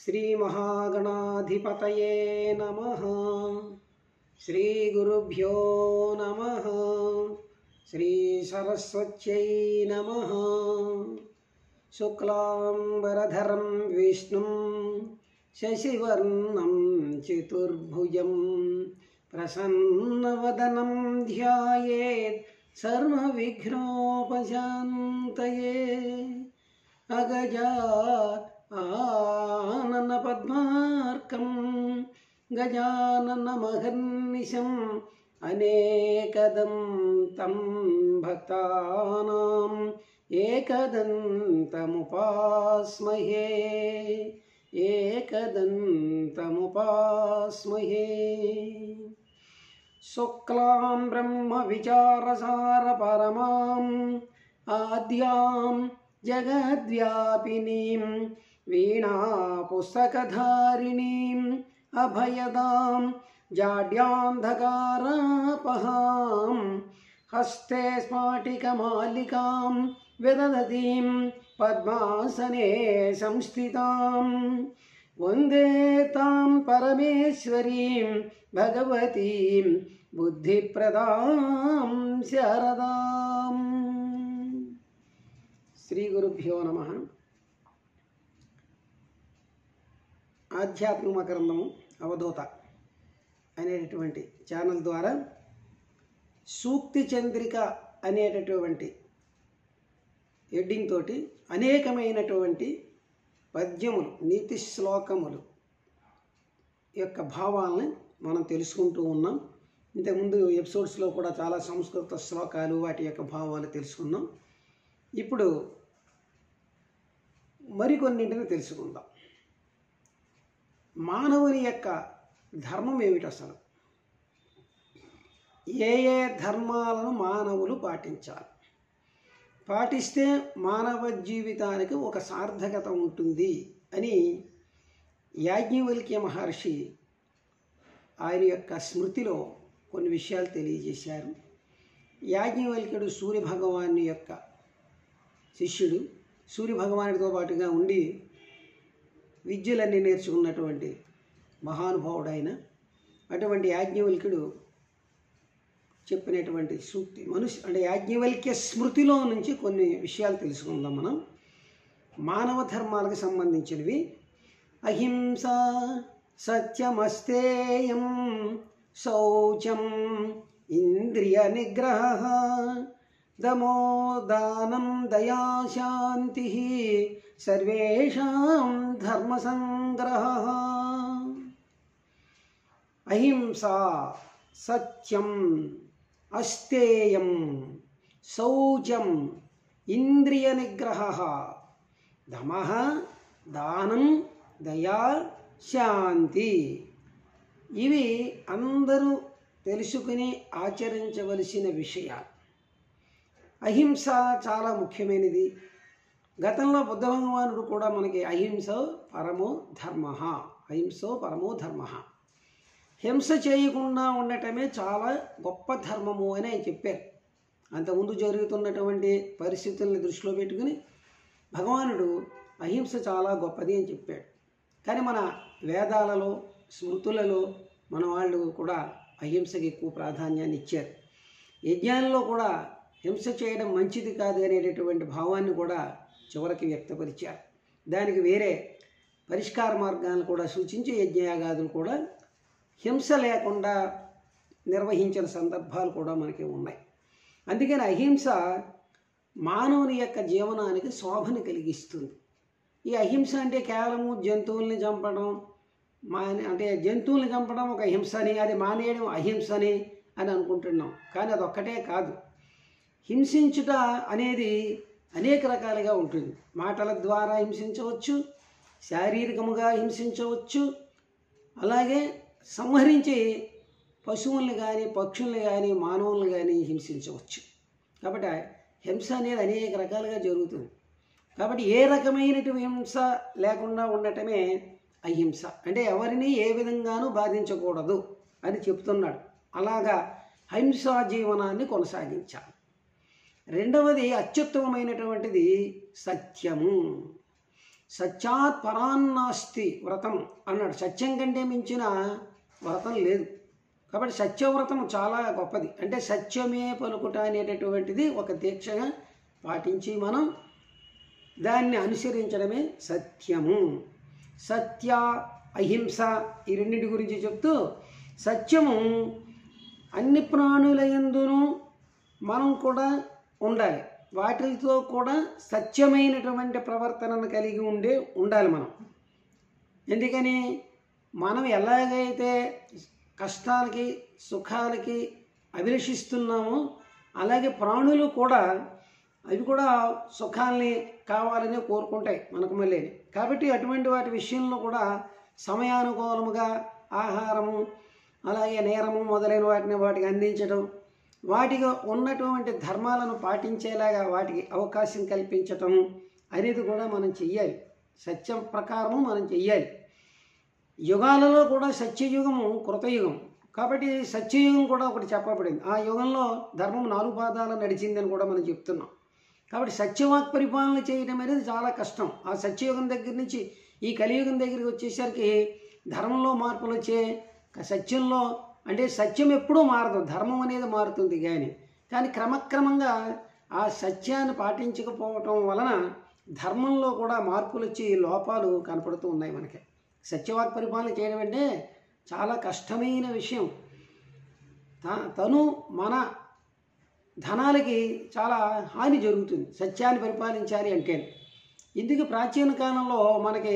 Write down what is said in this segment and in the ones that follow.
శ్రీమహాగణాధిపతయే నమ శ్రీగురుభ్యో నమ శ్రీసరస్వత్యై నమ శుక్లాంబరధరం విష్ణుం శశివర్ణం చతుర్భుజం ప్రసన్నవదనం ధ్యాయేత్ సర్వవిఘ్నోపశాంతయే అగజా ఆననపద్మార్కం గజాననమహర్నిశం అనేకదం తం భక్తానాం ఏకదంతముపాస్మహే ఏకదంతముపాస్మహే శుక్లాం బ్రహ్మ విచారసార పరమాం ఆద్యాం జగద్వ్యాపినీం వీణా పుస్తకధారిణీం అభయదాం జాడ్యాంధకారాపహాం హస్తే స్ఫాటికమాలికాం విదదతీం పద్మాసనే సంస్థితాం వందే తాం పరమేశ్వరీం భగవతీం బుద్ధిప్రదాం శారదాం శ్రీ గురుభ్యో నమ ఆధ్యాత్మిక మకరందము అవధూత అనేటటువంటి ఛానల్ ద్వారా సూక్తి చంద్రిక అనేటటువంటి హెడ్డింగ్ తోటి అనేకమైనటువంటి పద్యములు నీతి శ్లోకములు యొక్క భావాలని మనం తెలుసుకుంటూ ఉన్నాం ఇంతకుముందు ఎపిసోడ్స్లో కూడా చాలా సంస్కృత శ్లోకాలు వాటి యొక్క భావాలు తెలుసుకున్నాం ఇప్పుడు మరికొన్నింటిని తెలుసుకుందాం మానవుని యొక్క ధర్మం ఏమిటి అసలు ఏ ఏ ధర్మాలను మానవులు పాటించాలి పాటిస్తే మానవ జీవితానికి ఒక సార్థకత ఉంటుంది అని యాజ్ఞవల్క్య మహర్షి ఆయన యొక్క స్మృతిలో కొన్ని విషయాలు తెలియజేశారు యాజ్ఞవల్క్యుడు సూర్య భగవాను యొక్క శిష్యుడు సూర్య భగవానుడితో పాటుగా ఉండి విద్యలన్నీ నేర్చుకున్నటువంటి మహానుభావుడైన అటువంటి యాజ్ఞవల్క్యుడు చెప్పినటువంటి సూక్తి మనుషు అంటే యాజ్ఞవల్క్య స్మృతిలో నుంచి కొన్ని విషయాలు తెలుసుకుందాం మనం మానవ ధర్మాలకు సంబంధించినవి అహింస సత్యమస్తేయం శౌచం ఇంద్రియ నిగ్రహ దమో దానం దయాశాంతి సర్వేషాం ధర్మసంగ్రహ అహింస సత్యం అస్తేయం శౌచం ఇంద్రియ నిగ్రహ దమ దానం దయా శాంతి ఇవి అందరూ తెలుసుకుని ఆచరించవలసిన విషయాలు అహింస చాలా ముఖ్యమైనది గతంలో బుద్ధ భగవానుడు కూడా మనకి అహింస పరమో ధర్మ అహింసో పరమో ధర్మ హింస చేయకుండా ఉండటమే చాలా గొప్ప ధర్మము అని ఆయన చెప్పారు అంతకుముందు జరుగుతున్నటువంటి పరిస్థితుల్ని దృష్టిలో పెట్టుకుని భగవానుడు అహింస చాలా గొప్పది అని చెప్పాడు కానీ మన వేదాలలో స్మృతులలో మన వాళ్ళు కూడా అహింసకి ఎక్కువ ప్రాధాన్యాన్ని ఇచ్చారు యజ్ఞాలలో కూడా హింస చేయడం మంచిది కాదు అనేటటువంటి భావాన్ని కూడా చివరికి వ్యక్తపరిచారు దానికి వేరే పరిష్కార మార్గాలను కూడా సూచించి యజ్ఞయాగాదులు కూడా హింస లేకుండా నిర్వహించిన సందర్భాలు కూడా మనకి ఉన్నాయి అందుకని అహింస మానవుని యొక్క జీవనానికి శోభని కలిగిస్తుంది ఈ అహింస అంటే కేవలము జంతువుల్ని చంపడం మా అంటే జంతువుల్ని చంపడం ఒక హింసని అది మానేయడం అహింసని అని అనుకుంటున్నాం కానీ అది ఒక్కటే కాదు హింసించుట అనేది అనేక రకాలుగా ఉంటుంది మాటల ద్వారా హింసించవచ్చు శారీరకముగా హింసించవచ్చు అలాగే సంహరించి పశువుల్ని కానీ పక్షుల్ని కానీ మానవుల్ని కానీ హింసించవచ్చు కాబట్టి హింస అనేది అనేక రకాలుగా జరుగుతుంది కాబట్టి ఏ రకమైనటువంటి హింస లేకుండా ఉండటమే అహింస అంటే ఎవరిని ఏ విధంగానూ బాధించకూడదు అని చెప్తున్నాడు అలాగా హింసా జీవనాన్ని కొనసాగించాలి రెండవది అత్యుత్తమమైనటువంటిది సత్యము సత్యాత్ పరాన్నాస్తి వ్రతం అన్నాడు సత్యం కంటే మించిన వ్రతం లేదు కాబట్టి సత్యవ్రతం చాలా గొప్పది అంటే సత్యమే పలుకుట అనేటటువంటిది ఒక దీక్షగా పాటించి మనం దాన్ని అనుసరించడమే సత్యము సత్య అహింస ఈ రెండింటి గురించి చెప్తూ సత్యము అన్ని ప్రాణుల యందును మనం కూడా ఉండాలి వాటితో కూడా సత్యమైనటువంటి ప్రవర్తనను కలిగి ఉండే ఉండాలి మనం ఎందుకని మనం ఎలాగైతే కష్టాలకి సుఖాలకి అభిలషిస్తున్నామో అలాగే ప్రాణులు కూడా అవి కూడా సుఖాల్ని కావాలని కోరుకుంటాయి మనకు మళ్ళీ కాబట్టి అటువంటి వాటి విషయంలో కూడా సమయానుకూలముగా ఆహారము అలాగే నేరము మొదలైన వాటిని వాటికి అందించడం వాటికి ఉన్నటువంటి ధర్మాలను పాటించేలాగా వాటికి అవకాశం కల్పించటం అనేది కూడా మనం చెయ్యాలి సత్యం ప్రకారము మనం చెయ్యాలి యుగాలలో కూడా సత్యయుగము కృతయుగం కాబట్టి సత్యయుగం కూడా ఒకటి చెప్పబడింది ఆ యుగంలో ధర్మం నాలుగు పాదాలు నడిచిందని కూడా మనం చెప్తున్నాం కాబట్టి సత్యవాక్ పరిపాలన చేయడం అనేది చాలా కష్టం ఆ సత్యయుగం దగ్గర నుంచి ఈ కలియుగం దగ్గరికి వచ్చేసరికి ధర్మంలో మార్పులు వచ్చే సత్యంలో అంటే సత్యం ఎప్పుడూ మారదు ధర్మం అనేది మారుతుంది కానీ కానీ క్రమక్రమంగా ఆ సత్యాన్ని పాటించకపోవటం వలన ధర్మంలో కూడా మార్పులు వచ్చి లోపాలు కనపడుతూ ఉన్నాయి మనకి సత్యవాక్ పరిపాలన చేయడం అంటే చాలా కష్టమైన విషయం త- తను మన ధనాలకి చాలా హాని జరుగుతుంది సత్యాన్ని పరిపాలించాలి అంటే ఇందుకు ప్రాచీన కాలంలో మనకి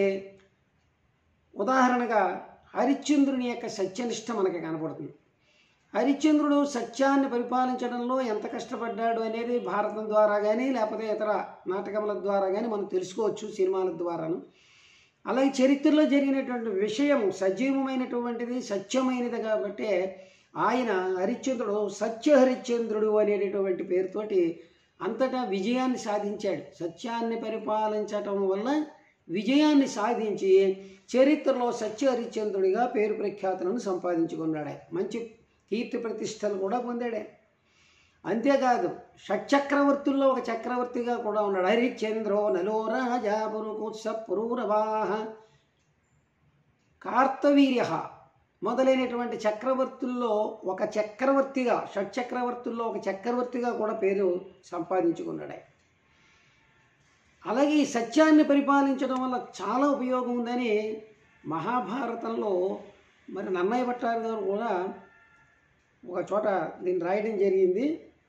ఉదాహరణగా హరిశ్చంద్రుని యొక్క సత్యనిష్ట మనకి కనపడుతుంది హరిశ్చంద్రుడు సత్యాన్ని పరిపాలించడంలో ఎంత కష్టపడ్డాడు అనేది భారతం ద్వారా కానీ లేకపోతే ఇతర నాటకముల ద్వారా కానీ మనం తెలుసుకోవచ్చు సినిమాల ద్వారాను అలాగే చరిత్రలో జరిగినటువంటి విషయం సజీవమైనటువంటిది సత్యమైనది కాబట్టి ఆయన హరిశ్చంద్రుడు సత్య హరిశ్చంద్రుడు అనేటటువంటి పేరుతోటి అంతటా విజయాన్ని సాధించాడు సత్యాన్ని పరిపాలించటం వల్ల విజయాన్ని సాధించి చరిత్రలో సత్య హరిశ్చంద్రుడిగా పేరు ప్రఖ్యాతులను సంపాదించుకున్నాడు ఆయన. మంచి కీర్తి ప్రతిష్టలు కూడా పొందాడే అంతేకాదు షట్చక్రవర్తుల్లో ఒక చక్రవర్తిగా కూడా ఉన్నాడు హరిశ్చంద్రో నలో రాజా పురుకుత్స పురూరవాహ కార్తవీర్య మొదలైనటువంటి చక్రవర్తుల్లో ఒక చక్రవర్తిగా షట్చక్రవర్తుల్లో ఒక చక్రవర్తిగా కూడా పేరు సంపాదించుకున్నాడు ఆయన. అలాగే ఈ సత్యాన్ని పరిపాలించడం వల్ల చాలా ఉపయోగం ఉందని మహాభారతంలో మరి నన్నయ్య భట్టారు గారు కూడా ఒక చోట దీన్ని రాయడం జరిగింది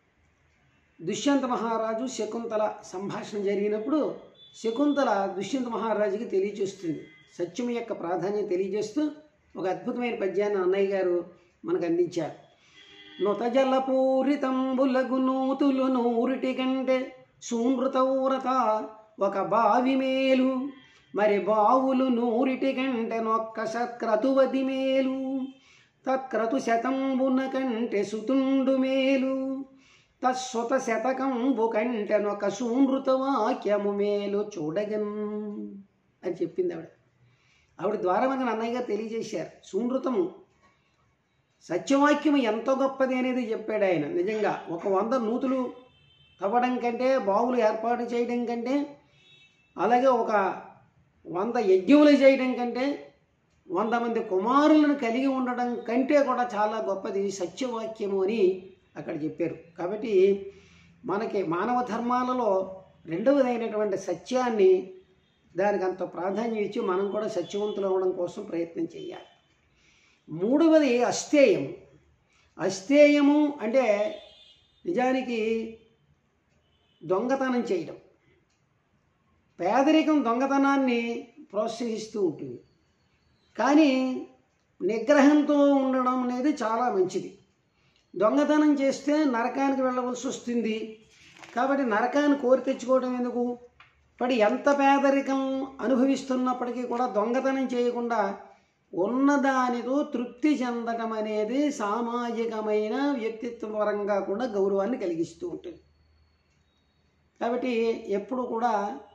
దుష్యంత మహారాజు శకుంతల సంభాషణ జరిగినప్పుడు శకుంతల దుష్యంత మహారాజుకి తెలియజేస్తుంది సత్యం యొక్క ప్రాధాన్యం తెలియజేస్తూ ఒక అద్భుతమైన పద్యాన్ని అన్నయ్య గారు మనకు అందించారు నుతజల పూరితంబులగు నూతులు నూరిటి కంటే సూనృతౌరత ఒక బావి మేలు మరి బావులు నూరిటి కంటే నొక్క సత్క్రతువది మేలు తత్క్రతు శతంబున కంటే సుతుండు మేలు తస్వత శతకంబు కంటే నొక సూనృత వాక్యము మేలు చూడగన్ అని చెప్పింది ఆవిడ ఆవిడ ద్వారా మనకు అన్నయ్య గారు తెలియజేశారు సూనృతము సత్యవాక్యం ఎంత గొప్పది అనేది చెప్పాడు ఆయన నిజంగా ఒక వంద నూతులు తవ్వడం కంటే బావులు ఏర్పాటు చేయడం కంటే అలాగే ఒక వంద యజ్ఞములు చేయడం కంటే వంద మంది కుమారులను కలిగి ఉండడం కంటే కూడా చాలా గొప్పది సత్యవాక్యము అని అక్కడ చెప్పారు కాబట్టి మనకి మానవ ధర్మాలలో రెండవదైనటువంటి సత్యాన్ని దానికి అంత ప్రాధాన్యం ఇచ్చి మనం కూడా సత్యవంతులు అవ్వడం కోసం ప్రయత్నం చేయాలి మూడవది అస్థేయం అస్థేయము అంటే నిజానికి దొంగతనం చేయడం పేదరికం దొంగతనాన్ని ప్రోత్సహిస్తూ ఉంటుంది కానీ నిగ్రహంతో ఉండడం అనేది చాలా మంచిది దొంగతనం చేస్తే నరకానికి వెళ్ళవలసి వస్తుంది కాబట్టి నరకాన్ని కోరి తెచ్చుకోవడం ఎందుకు పడి ఎంత పేదరికం అనుభవిస్తున్నప్పటికీ కూడా దొంగతనం చేయకుండా ఉన్నదానితో తృప్తి చెందటం అనేది సామాజికమైన వ్యక్తిత్వపరంగా కూడా గౌరవాన్ని కలిగిస్తూ ఉంటుంది కాబట్టి ఎప్పుడు కూడా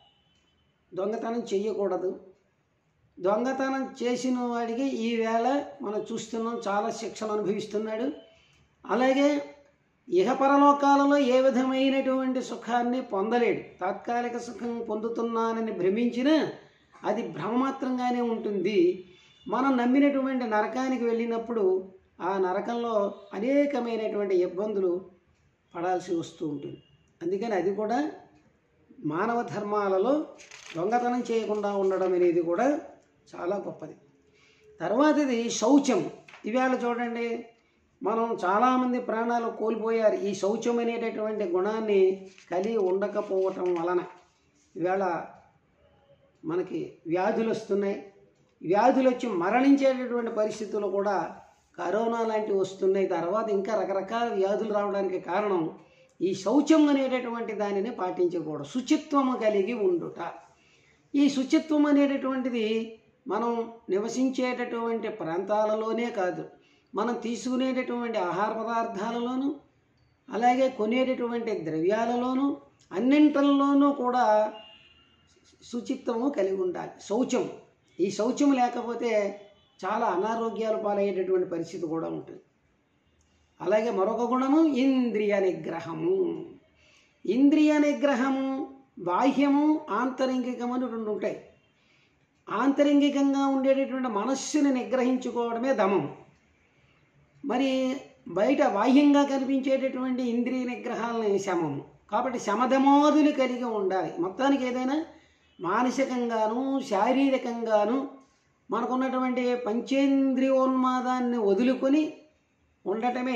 దొంగతనం చేయకూడదు దొంగతనం చేసిన వాడికి ఈవేళ మనం చూస్తున్నాం చాలా శిక్షలు అనుభవిస్తున్నాడు అలాగే ఇహపరలోకాలలో ఏ విధమైనటువంటి సుఖాన్ని పొందలేడు తాత్కాలిక సుఖం పొందుతున్నానని భ్రమించిన అది భ్రమమాత్రంగానే ఉంటుంది మనం నమ్మినటువంటి నరకానికి వెళ్ళినప్పుడు ఆ నరకంలో అనేకమైనటువంటి ఇబ్బందులు పడాల్సి వస్తూ ఉంటుంది అందుకని అది కూడా మానవ ధర్మాలలో దొంగతనం చేయకుండా ఉండడం అనేది కూడా చాలా గొప్పది తర్వాతది శౌచం ఇవాళ చూడండి మనం చాలామంది ప్రాణాలు కోల్పోయారు ఈ శౌచం అనేటటువంటి గుణాన్ని కలిగి ఉండకపోవటం వలన ఇవాళ మనకి వ్యాధులు వస్తున్నాయి వ్యాధులు వచ్చి మరణించేటటువంటి పరిస్థితులు కూడా కరోనా లాంటివి వస్తున్నాయి తర్వాత ఇంకా రకరకాల వ్యాధులు రావడానికి కారణం ఈ శౌచం అనేటటువంటి దానిని పాటించకూడదు శుచిత్వము కలిగి ఉండుట ఈ శుచిత్వం అనేటటువంటిది మనం నివసించేటటువంటి ప్రాంతాలలోనే కాదు మనం తీసుకునేటటువంటి ఆహార పదార్థాలలోనూ అలాగే కొనేటటువంటి ద్రవ్యాలలోనూ అన్నింటిలోనూ కూడా శుచిత్వము కలిగి ఉండాలి శౌచం ఈ శౌచం లేకపోతే చాలా అనారోగ్యాలు పాలయ్యేటటువంటి పరిస్థితి కూడా ఉంటుంది అలాగే మరొక గుణము ఇంద్రియ నిగ్రహము ఇంద్రియ నిగ్రహము బాహ్యము ఆంతరింగికము అని రెండు ఉంటాయి ఆంతరింగికంగా ఉండేటటువంటి మనస్సుని నిగ్రహించుకోవడమే దమం మరి బయట బాహ్యంగా కనిపించేటటువంటి ఇంద్రియ నిగ్రహాలని శమము కాబట్టి శమధమోదులు కలిగి ఉండాలి మొత్తానికి ఏదైనా మానసికంగాను శారీరకంగాను మనకున్నటువంటి పంచేంద్రియోన్మాదాన్ని వదులుకొని ఉండటమే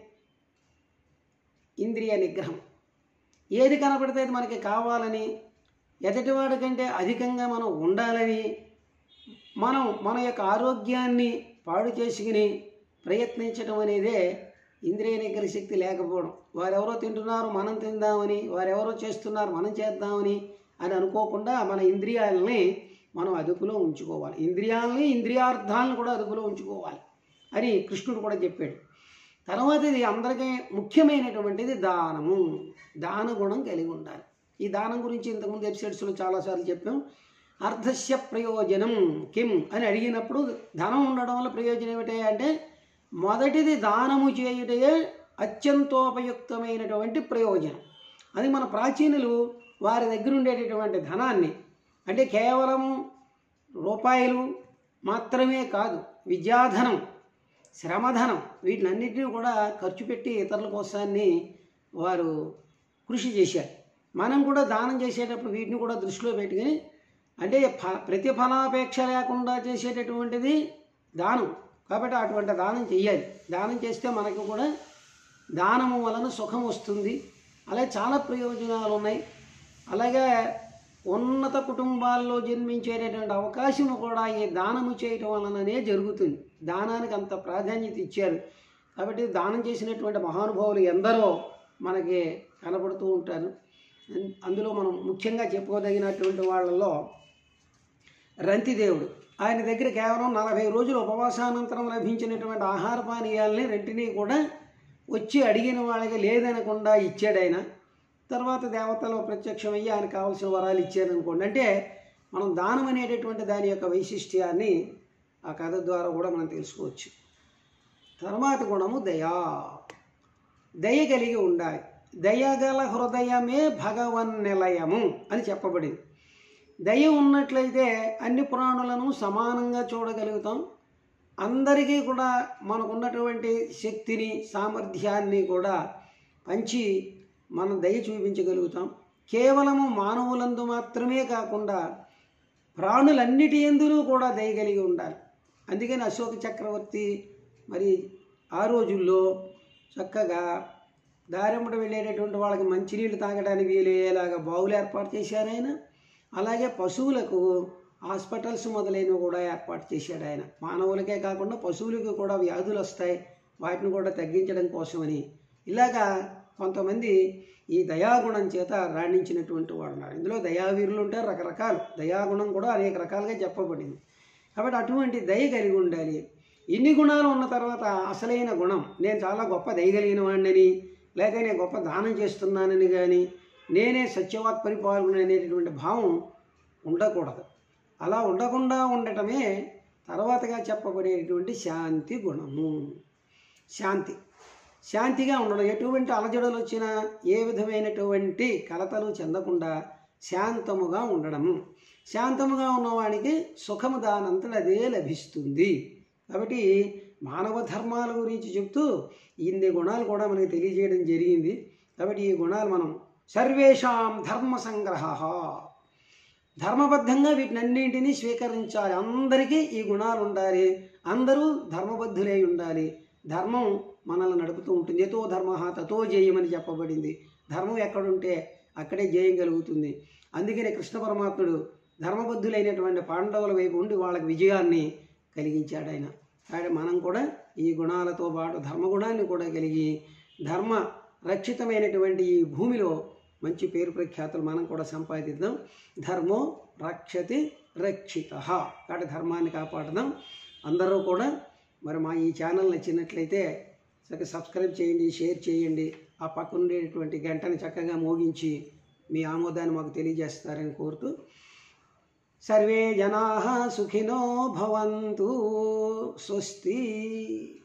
ఇంద్రియ నిగ్రహం ఏది కనపడితే అది మనకి కావాలని ఎదుటివాడి కంటే అధికంగా మనం ఉండాలని మనం మన యొక్క ఆరోగ్యాన్ని పాడు చేసుకుని ప్రయత్నించడం అనేదే ఇంద్రియ నిగ్రహ శక్తి లేకపోవడం వారెవరో తింటున్నారు మనం తిందామని వారెవరో చేస్తున్నారు మనం చేద్దామని అని అనుకోకుండా మన ఇంద్రియాలని మనం అదుపులో ఉంచుకోవాలి ఇంద్రియాలని ఇంద్రియార్థాలను కూడా అదుపులో ఉంచుకోవాలి అని కృష్ణుడు కూడా చెప్పాడు తర్వాత ఇది అందరికీ ముఖ్యమైనటువంటిది దానము దాన గుణం కలిగి ఉండాలి ఈ దానం గురించి ఇంతకుముందు ఎపిసోడ్స్లో చాలాసార్లు చెప్పాం అర్ధస్య ప్రయోజనం కిం అని అడిగినప్పుడు ధనం ఉండడం వల్ల ప్రయోజనం ఏమిటి అంటే మొదటిది దానము చేయుటే అత్యంతోపయుక్తమైనటువంటి ప్రయోజనం అది మన ప్రాచీనులు వారి దగ్గర ఉండేటటువంటి ధనాన్ని అంటే కేవలం రూపాయలు మాత్రమే కాదు విద్యాధనం శ్రమధనం వీటినన్నిటిని కూడా ఖర్చు పెట్టి ఇతరుల కోసాన్ని వారు కృషి చేశారు మనం కూడా దానం చేసేటప్పుడు వీటిని కూడా దృష్టిలో పెట్టుకుని అంటే ఫ ప్రతిఫలాపేక్ష లేకుండా చేసేటటువంటిది దానం కాబట్టి అటువంటి దానం చెయ్యాలి దానం చేస్తే మనకు కూడా దానము వలన సుఖం వస్తుంది అలాగే చాలా ప్రయోజనాలు ఉన్నాయి అలాగే ఉన్నత కుటుంబాల్లో జన్మించేటటువంటి అవకాశం కూడా ఈ దానము చేయటం వలననే జరుగుతుంది దానానికి అంత ప్రాధాన్యత ఇచ్చారు కాబట్టి దానం చేసినటువంటి మహానుభావులు ఎందరో మనకి కనబడుతూ ఉంటారు అన్- అందులో మనం ముఖ్యంగా చెప్పుకోదగినటువంటి వాళ్ళలో రంతిదేవుడు ఆయన దగ్గర కేవలం నలభై రోజులు ఉపవాసానంతరం లభించినటువంటి ఆహార పానీయాలని రెంటినీ కూడా వచ్చి అడిగిన వాళ్ళకి లేదనకుండా ఇచ్చాడు ఆయన తర్వాత దేవతలు ప్రత్యక్షమయ్యి ఆయన కావాల్సిన వరాలు ఇచ్చారనుకోండి అంటే మనం దానం అనేటటువంటి దాని యొక్క వైశిష్ట్యాన్ని ఆ కథ ద్వారా కూడా మనం తెలుసుకోవచ్చు తర్వాత గుణము దయా దయ కలిగి ఉండాలి దయగల హృదయమే భగవన్ నిలయము అని చెప్పబడింది దయ ఉన్నట్లయితే అన్ని ప్రాణులను సమానంగా చూడగలుగుతాం అందరికీ కూడా మనకున్నటువంటి శక్తిని సామర్థ్యాన్ని కూడా పంచి మనం దయ చూపించగలుగుతాం కేవలము మానవులందు మాత్రమే కాకుండా ప్రాణులన్నిటి ఎందులో కూడా దయ కలిగి ఉండాలి అందుకని అశోక చక్రవర్తి మరి ఆ రోజుల్లో చక్కగా దారెమ్మట వెళ్ళేటటువంటి వాళ్ళకి మంచినీళ్ళు తాగడానికి వీలయ్యేలాగా బావులు ఏర్పాటు చేశారు ఆయన అలాగే పశువులకు హాస్పిటల్స్ మొదలైనవి కూడా ఏర్పాటు చేశాడు ఆయన మానవులకే కాకుండా పశువులకు కూడా వ్యాధులు వస్తాయి వాటిని కూడా తగ్గించడం కోసమని ఇలాగా కొంతమంది ఈ దయాగుణం చేత రాణించినటువంటి వాడు ఉన్నారు ఇందులో దయావీరులు ఉంటారు రకరకాలు దయాగుణం కూడా అనేక రకాలుగా చెప్పబడింది కాబట్టి అటువంటి దయ కలిగి ఉండాలి ఇన్ని గుణాలు ఉన్న తర్వాత అసలైన గుణం నేను చాలా గొప్ప దయగలిగిన వాడిని లేదా నేను గొప్ప దానం చేస్తున్నానని కానీ నేనే సత్యవాక్ పరిపాలన అనేటటువంటి భావం ఉండకూడదు అలా ఉండకుండా ఉండటమే తర్వాతగా చెప్పబడేటువంటి శాంతి గుణము శాంతి శాంతిగా ఉండడం ఎటువంటి అలజడులు వచ్చినా ఏ విధమైనటువంటి కలతలు చెందకుండా శాంతముగా ఉండడం శాంతముగా ఉన్నవానికి సుఖము దానంతట అదే లభిస్తుంది కాబట్టి మానవ ధర్మాల గురించి చెప్తూ ఇన్ని గుణాలు కూడా మనకి తెలియజేయడం జరిగింది కాబట్టి ఈ గుణాలు మనం సర్వేషాం ధర్మ సంగ్రహ ధర్మబద్ధంగా వీటినన్నింటినీ స్వీకరించాలి అందరికీ ఈ గుణాలు ఉండాలి అందరూ ధర్మబద్ధులై ఉండాలి ధర్మం మనల్ని నడుపుతూ ఉంటుంది ఎతో ధర్మ తతో జయమని చెప్పబడింది ధర్మం ఎక్కడుంటే అక్కడే జయం కలుగుతుంది అందుకనే కృష్ణ పరమాత్ముడు ధర్మబద్ధులైనటువంటి పాండవుల వైపు ఉండి వాళ్ళకి విజయాన్ని కలిగించాడు ఆయన కాబట్టి మనం కూడా ఈ గుణాలతో పాటు ధర్మగుణాన్ని కూడా కలిగి ధర్మ రక్షితమైనటువంటి ఈ భూమిలో మంచి పేరు ప్రఖ్యాతులు మనం కూడా సంపాదిద్దాం ధర్మో రక్షతి రక్షిత కాబట్టి ధర్మాన్ని కాపాడదాం అందరూ కూడా మరి మా ఈ ఛానల్ నచ్చినట్లయితే చక్కగా సబ్స్క్రైబ్ చేయండి షేర్ చేయండి ఆ పక్కన ఉండేటువంటి గంటని చక్కగా మోగించి మీ ఆమోదాన్ని మాకు తెలియజేస్తారని కోరుతూ సర్వే జనా సుఖినో భవంతు స్వస్తి